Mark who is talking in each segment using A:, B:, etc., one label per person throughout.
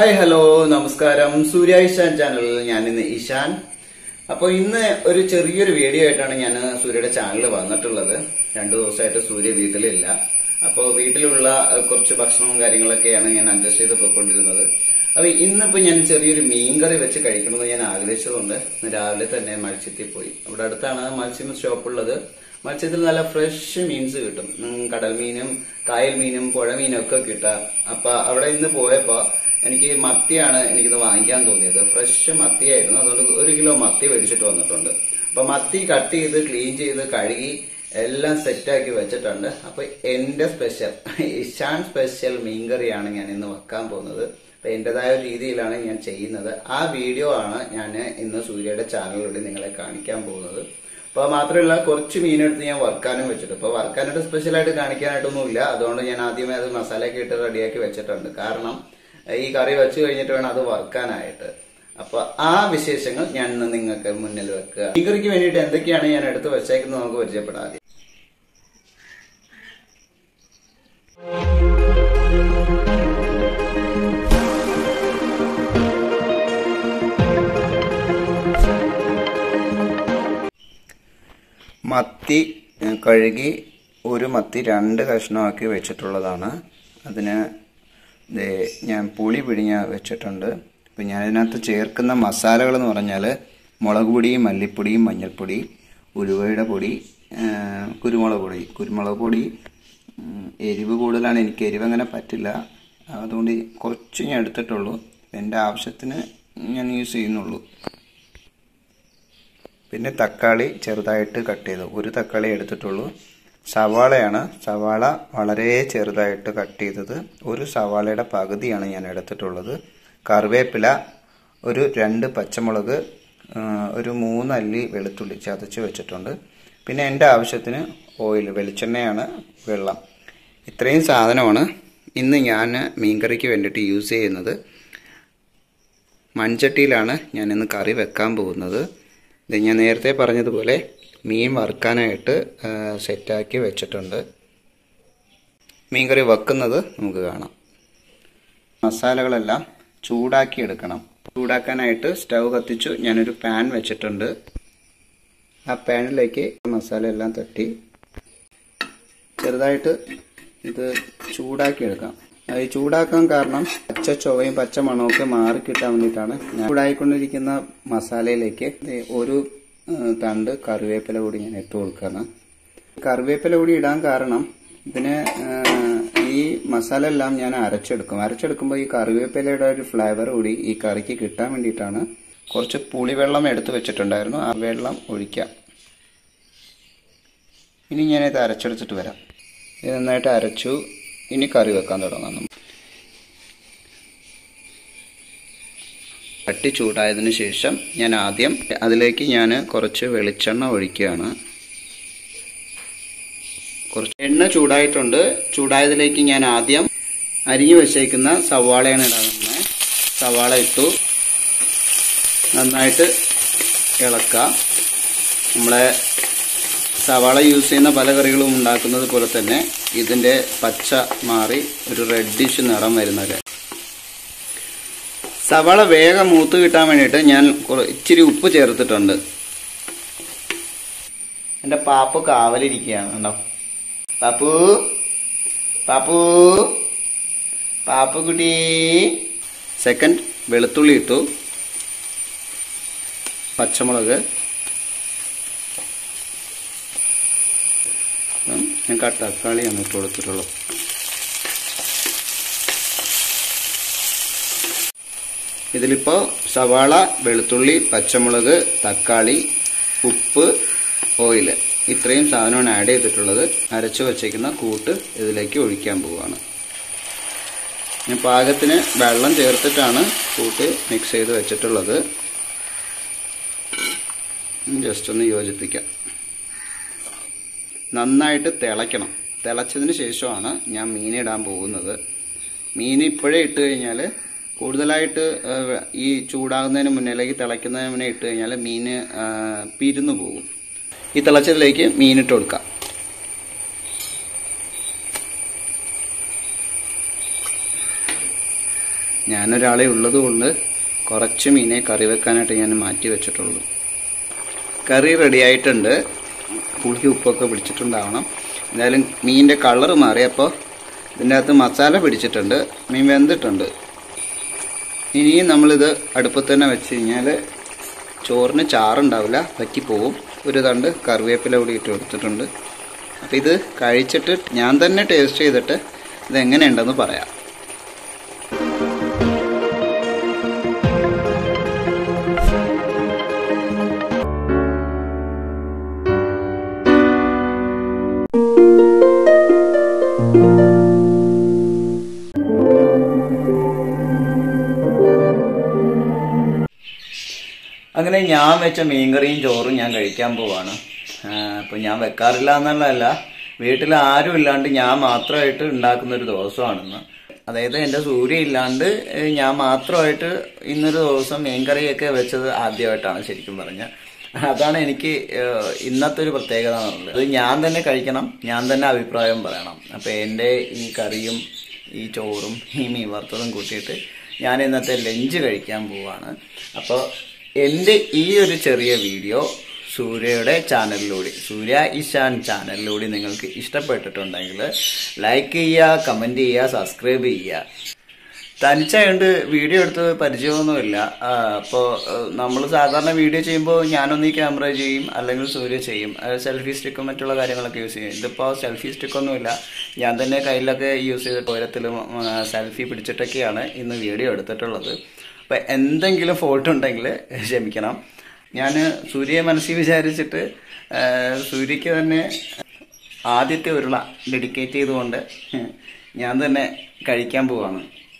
A: Hi hello നമസ്കാരം സൂര്യ ഇഷാൻ ചാനലിൽ ഞാൻ ഇന്ന് ഇഷാൻ അപ്പോൾ ഇന്ന് ഒരു ചെറിയൊരു വീഡിയോ ആയിട്ടാണ് ഞാൻ സൂര്യയുടെ ചാനലിൽ വന്നിട്ടുള്ളത് രണ്ടു ദിവസമായിട്ട് സൂര്യ വീട്ടിലില്ല അപ്പോൾ വീട്ടിലുള്ള അഹ്, കുറച്ച് ഭക്ഷണവും കാര്യങ്ങളൊക്കെയാണ് ഞാൻ അഡ്ജസ്റ്റ് ചെയ്ത് പോയിക്കൊണ്ടിരുന്നത് അപ്പൊ ഇന്നിപ്പോ ഞാൻ ചെറിയൊരു മീൻകറി വെച്ച് കഴിക്കണമെന്ന് ഞാൻ ആഗ്രഹിച്ചതുകൊണ്ട് ഇന്ന് രാവിലെ തന്നെ മത്സ്യത്തിൽ പോയി അവിടെ അടുത്താണ് മത്സ്യം ഷോപ്പുള്ളത് മത്സ്യത്തിൽ നല്ല ഫ്രഷ് മീൻസ് കിട്ടും ഉം, കടൽ മീനും കായൽ മീനും പുഴ മീനും ഒക്കെ കിട്ടാം അപ്പൊ അവിടെ ഇന്ന് പോയപ്പോ എനിക്ക് മത്തിയാണ് എനിക്കിന്ന് വാങ്ങിക്കാൻ തോന്നിയത് ഫ്രഷ് മത്തിയായിരുന്നു അതുകൊണ്ട് ഒരു കിലോ മത്തി മേടിച്ചിട്ട് വന്നിട്ടുണ്ട് അപ്പൊ മത്തി കട്ട് ചെയ്ത് ക്ലീൻ ചെയ്ത് കഴുകി എല്ലാം സെറ്റാക്കി വെച്ചിട്ടുണ്ട് അപ്പൊ എന്റെ സ്പെഷ്യൽ ഇഷാൻ സ്പെഷ്യൽ മീൻകറിയാണ് ഞാൻ ഇന്ന് വെക്കാൻ പോകുന്നത് അപ്പൊ എന്റേതായ ഒരു രീതിയിലാണ് ഞാൻ ചെയ്യുന്നത് ആ വീഡിയോ ആണ് ഞാൻ ഇന്ന് സൂര്യയുടെ ചാനലിലൂടെ നിങ്ങളെ കാണിക്കാൻ പോകുന്നത് അപ്പൊ മാത്രമല്ല കുറച്ച് മീനെടുത്ത് ഞാൻ വറുക്കാനും വെച്ചിട്ട് ഇപ്പൊ വറുക്കാനായിട്ട് സ്പെഷ്യൽ ആയിട്ട് കാണിക്കാനായിട്ടൊന്നുമില്ല അതുകൊണ്ട് ഞാൻ ആദ്യമേ അത് മസാലയൊക്കെ ഇട്ട് റെഡിയാക്കി വെച്ചിട്ടുണ്ട് കാരണം ഈ കറി വെച്ച് കഴിഞ്ഞിട്ട് വേണം അത് വറുക്കാനായിട്ട് അപ്പൊ ആ വിശേഷങ്ങൾ ഞാൻ ഇന്ന് നിങ്ങൾക്ക് മുന്നിൽ വെക്കുക ഈ കറിക്ക് വേണ്ടിയിട്ട് എന്തൊക്കെയാണ് ഞാൻ എടുത്ത് വെച്ചേക്കുന്നത് നമുക്ക് പരിചയപ്പെടാം ആദ്യം. മത്തി ഏഹ്, കഴുകി ഒരു മത്തി രണ്ട് കഷ്ണമാക്കി വെച്ചിട്ടുള്ളതാണ് അതിന് ദേ ഞാൻ പുളി പിഴിഞ്ഞ വെച്ചിട്ടുണ്ട് ഇപ്പം ഞാൻ ഇതിനകത്ത് ചേർക്കുന്ന മസാലകൾ എന്ന് പറഞ്ഞാൽ മുളക് പൊടി മല്ലിപ്പൊടിയും മഞ്ഞൾപ്പൊടി ഉലുവയുടെ പൊടി ഏഹ്, കുരുമുളക് പൊടി കുരുമുളക് പൊടി ഉം, എരിവ് കൂടുതലാണ് എനിക്ക് എരിവ് അങ്ങനെ പറ്റില്ല അതുകൊണ്ട് കുറച്ച് ഞാൻ എടുത്തിട്ടുള്ളൂ എൻ്റെ ആവശ്യത്തിന് ഞാൻ യൂസ് ചെയ്യുന്നുള്ളൂ പിന്നെ തക്കാളി ചെറുതായിട്ട് കട്ട് ചെയ്തു ഒരു തക്കാളി എടുത്തിട്ടുള്ളൂ സവാളയാണ് സവാള വളരെ ചെറുതായിട്ട് കട്ട് ചെയ്തത് ഒരു സവാളയുടെ പകുതിയാണ് ഞാൻ എടുത്തിട്ടുള്ളത് കറിവേപ്പില ഒരു രണ്ട് പച്ചമുളക് ആ, ഒരു മൂന്നല്ലി വെളുത്തുള്ളി ചതച്ച് വെച്ചിട്ടുണ്ട് പിന്നെ എൻ്റെ ആവശ്യത്തിന് ഓയിൽ വെളിച്ചെണ്ണയാണ് വെള്ളം ഇത്രയും സാധനമാണ് ഇന്ന് ഞാൻ മീൻകറിക്ക് വേണ്ടിയിട്ട് യൂസ് ചെയ്യുന്നത് മൺചട്ടിയിലാണ് ഞാൻ ഇന്ന് കറി വെക്കാൻ പോകുന്നത് ഇത് ഞാൻ നേരത്തെ പറഞ്ഞതുപോലെ മീൻ വറുക്കാനായിട്ട് ആ, സെറ്റാക്കി വെച്ചിട്ടുണ്ട് മീൻ കറി വെക്കുന്നത് നമുക്ക് കാണാം മസാലകളെല്ലാം ചൂടാക്കി എടുക്കണം ചൂടാക്കാനായിട്ട് സ്റ്റൗ കത്തിച്ചു ഞാനൊരു പാൻ വെച്ചിട്ടുണ്ട് ആ പാനിലേക്ക് മസാല എല്ലാം തട്ടി ചെറുതായിട്ട് ഇത് ചൂടാക്കി എടുക്കാം അത് ഈ ചൂടാക്കാൻ കാരണം പച്ച ചൊവയും പച്ച മണവും ഒക്കെ മാറി കിട്ടാൻ വേണ്ടിയിട്ടാണ് ഞാൻ ചൂടായിക്കൊണ്ടിരിക്കുന്ന മസാലയിലേക്ക് ദേ ഒരു ആ, തണ്ട് കറിവേപ്പില കൂടി ഞാൻ ഇട്ട് കൊടുക്കുകയാണ് കറിവേപ്പില കൂടി ഇടാൻ കാരണം ഇതിന് ആ, ഈ മസാല എല്ലാം ഞാൻ അരച്ചെടുക്കും അരച്ചെടുക്കുമ്പോൾ ഈ കറിവേപ്പിലയുടെ ഒരു ഫ്ലേവർ കൂടി ഈ കറിക്ക് കിട്ടാൻ വേണ്ടിയിട്ടാണ് കുറച്ച് പുളിവെള്ളം എടുത്ത് വെച്ചിട്ടുണ്ടായിരുന്നു ആ വെള്ളം ഒഴിക്കാം ഇനി ഞാനിത് അരച്ചെടുത്തിട്ട് വരാം ഇത് നന്നായിട്ട് അരച്ചു ഇനി കറി വെക്കാൻ തുടങ്ങാം നമുക്ക്. ചട്ടി ചൂടായതിനു ശേഷം ഞാൻ ആദ്യം അതിലേക്ക് ഞാൻ കുറച്ച് വെളിച്ചെണ്ണ ഒഴിക്കുകയാണ് കുറച്ച് എണ്ണ ചൂടായിട്ടുണ്ട് ചൂടായതിലേക്ക് ഞാൻ ആദ്യം അരിഞ്ഞു വെച്ചേക്കുന്ന സവാളയാണ് ഇടാറുള്ളത് സവാള ഇട്ടു നന്നായിട്ട് ഇളക്കാം നമ്മളെ സവാള യൂസ് ചെയ്യുന്ന പല കറികളും ഉണ്ടാക്കുന്നത് പോലെ തന്നെ ഇതിന്റെ പച്ച മാറി ഒരു റെഡിഷ് നിറം വരുന്നത് സവാള വേഗം മൂത്ത് കിട്ടാൻ വേണ്ടിയിട്ട് ഞാൻ കുറ- ഇച്ചിരി ഉപ്പ് ചേർത്തിട്ടുണ്ട് എന്റെ പാപ്പു കാവലിരിക്കുകയാണ് കണ്ടോ പാപ്പു പാപ്പു പാപ്പു കുട്ടി സെക്കൻഡ് വെളുത്തുള്ളി ഇട്ടു പച്ചമുളക് ഉം, ഞാൻ ക- തക്കാളിയാണ് ഇട്ട് കൊടുത്തിട്ടുള്ളത് ഇതിലിപ്പോൾ സവാള വെളുത്തുള്ളി പച്ചമുളക് തക്കാളി ഉപ്പ് ഓയിൽ ഇത്രയും സാധനമാണ് ആഡ് ചെയ്തിട്ടുള്ളത് അരച്ചു വച്ചേക്കുന്ന കൂട്ട് ഇതിലേക്ക് ഒഴിക്കാൻ പോവുകയാണ് ഞാൻ പാകത്തിന് വെള്ളം ചേർത്തിട്ടാണ് കൂട്ട് മിക്സ് ചെയ്ത് വെച്ചിട്ടുള്ളത് ജസ്റ്റ് ഒന്ന് യോജിപ്പിക്കാം നന്നായിട്ട് തിളയ്ക്കണം തിളച്ചതിന് ശേഷമാണ് ഞാൻ മീനിടാൻ പോകുന്നത് മീൻ ഇപ്പോഴേ ഇട്ട് കഴിഞ്ഞാൽ കൂടുതലായിട്ട് ആ, ഈ ചൂടാകുന്നതിന് മുന്നേ അല്ലെങ്കിൽ തിളയ്ക്കുന്നതിന് മുന്നേ ഇട്ട് കഴിഞ്ഞാൽ മീൻ ആ, പിരുന്നു പോകും ഈ തിളച്ചതിലേക്ക് മീനിട്ട് കൊടുക്കാം ഞാനൊരാളെ ഉള്ളതുകൊണ്ട് കുറച്ച് മീനെ കറി വെക്കാനായിട്ട് ഞാൻ മാറ്റി വെച്ചിട്ടുള്ളൂ കറി റെഡി ആയിട്ടുണ്ട് പുളി ഉപ്പൊക്കെ പിടിച്ചിട്ടുണ്ടാവണം എന്തായാലും മീനിൻ്റെ കളർ മാറിയപ്പോൾ ഇതിൻ്റെ അകത്ത് മസാല പിടിച്ചിട്ടുണ്ട് മീൻ വെന്തിട്ടുണ്ട് ഇനിയും നമ്മളിത് അടുപ്പത്ത് തന്നെ വെച്ച് കഴിഞ്ഞാൽ ചോറിന് ചാറുണ്ടാവില്ല പറ്റിപ്പോവും ഒരു തണ്ട് കറിവേപ്പില കൂടി ഇട്ട് കൊടുത്തിട്ടുണ്ട് അപ്പോൾ ഇത് കഴിച്ചിട്ട് ഞാൻ തന്നെ ടേസ്റ്റ് ചെയ്തിട്ട് ഇത് എങ്ങനെയുണ്ടെന്ന് പറയാം അങ്ങനെ ഞാൻ വെച്ച മീൻകറിയും ചോറും ഞാൻ കഴിക്കാൻ പോവാണ് അപ്പോൾ ഞാൻ വെക്കാറില്ല എന്നുള്ളതല്ല വീട്ടിൽ ആരും ഇല്ലാണ്ട് ഞാൻ മാത്രമായിട്ട് ഉണ്ടാക്കുന്ന ഒരു ദിവസമാണെന്ന് അതായത് എൻ്റെ സൂര്യ ഇല്ലാണ്ട് ഏഹ്, ഞാൻ മാത്രമായിട്ട് ഇന്നൊരു ദിവസം മീൻകറിയൊക്കെ വെച്ചത് ആദ്യമായിട്ടാണ് ശരിക്കും പറഞ്ഞ അതാണ് എനിക്ക് ഏഹ്, ഇന്നത്തെ ഒരു പ്രത്യേകത എന്നുള്ളത് അത് ഞാൻ തന്നെ കഴിക്കണം ഞാൻ തന്നെ അഭിപ്രായം പറയണം അപ്പോൾ എൻ്റെ ഈ കറിയും ഈ ചോറും ഈ മീൻ വറുത്തതും കൂട്ടിയിട്ട് ഞാൻ ഇന്നത്തെ ലഞ്ച് കഴിക്കാൻ പോവാണ് അപ്പോൾ എൻ്റെ ഈ ഒരു ചെറിയ വീഡിയോ സൂര്യയുടെ ചാനലിലൂടെ സൂര്യ ഇഷാൻ ചാനലിലൂടെ നിങ്ങൾക്ക് ഇഷ്ടപ്പെട്ടിട്ടുണ്ടെങ്കിൽ ലൈക്ക് ചെയ്യുക കമൻറ്റ് ചെയ്യുക സബ്സ്ക്രൈബ് ചെയ്യുക തനിച്ചായതുകൊണ്ട് വീഡിയോ എടുത്ത് പരിചയമൊന്നുമില്ല അപ്പോൾ നമ്മൾ സാധാരണ വീഡിയോ ചെയ്യുമ്പോൾ ഞാനൊന്ന് ഈ ക്യാമറ ചെയ്യും അല്ലെങ്കിൽ സൂര്യ ചെയ്യും സെൽഫി സ്റ്റിക്കും മറ്റുള്ള കാര്യങ്ങളൊക്കെ യൂസ് ചെയ്യും ഇതിപ്പോൾ സെൽഫി സ്റ്റിക്കൊന്നുമില്ല ഞാൻ തന്നെ കയ്യിലൊക്കെ യൂസ് ചെയ്തിട്ട് ഓരത്തിലും സെൽഫി പിടിച്ചിട്ടൊക്കെയാണ് ഇന്ന് വീഡിയോ എടുത്തിട്ടുള്ളത് അപ്പം എന്തെങ്കിലും ഫോൾട്ട് ഉണ്ടെങ്കിൽ ക്ഷമിക്കണം ഞാൻ സൂര്യയെ മനസ്സിൽ വിചാരിച്ചിട്ട് ആ, സൂര്യക്ക് തന്നെ ആദ്യത്തെ ഉരുള ഡെഡിക്കേറ്റ് ചെയ്തുകൊണ്ട് ഞാൻ തന്നെ കഴിക്കാൻ പോവാണ്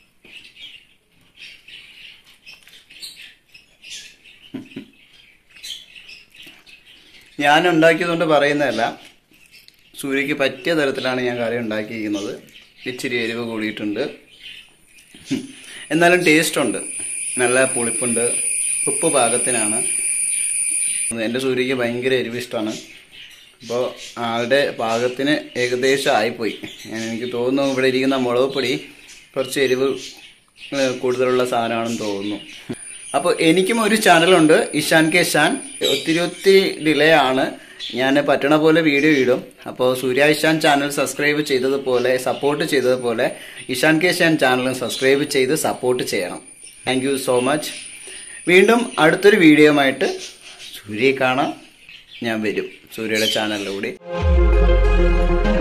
A: ഞാൻ ഉണ്ടാക്കിയതുകൊണ്ട് പറയുന്നതല്ല സൂര്യക്ക് പറ്റിയ തരത്തിലാണ് ഞാൻ കറി ഉണ്ടാക്കിയിരിക്കുന്നത് ഇച്ചിരി എരിവ് കൂടിയിട്ടുണ്ട് എന്നാലും ടേസ്റ്റ് ഉണ്ട് നല്ല പുളിപ്പുണ്ട് ഉപ്പ് പാകത്തിനാണ് എൻ്റെ സൂര്യക്ക് ഭയങ്കര എരിവ് ഇഷ്ടമാണ് അപ്പോൾ ആളുടെ പാകത്തിന് ഏകദേശം ആയിപ്പോയി ഞാൻ എനിക്ക് തോന്നുന്നു ഇവിടെ ഇരിക്കുന്ന മുളക് പൊടി കുറച്ച് എരിവ് ഏഹ്, കൂടുതലുള്ള സാധനമാണെന്ന് തോന്നുന്നു അപ്പോൾ എനിക്കും ഒരു ചാനലുണ്ട് ഇഷാൻ കെ ഷാൻ ഒത്തിരി ഒത്തിരി ഡിലേ ആണ് ഞാൻ പറ്റണ പോലെ വീഡിയോ ഇടും അപ്പോൾ സൂര്യ ഇഷാൻ ചാനൽ സബ്സ്ക്രൈബ് ചെയ്തതുപോലെ സപ്പോർട്ട് ചെയ്തതുപോലെ ഇഷാൻ കെ ഷാൻ ചാനലും സബ്സ്ക്രൈബ് ചെയ്ത് സപ്പോർട്ട് ചെയ്യണം താങ്ക് യു സോ മച്ച് വീണ്ടും അടുത്തൊരു വീഡിയോയുമായിട്ട് സൂര്യയെ കാണാം ഞാൻ വരും സൂര്യയുടെ ചാനലിലൂടെ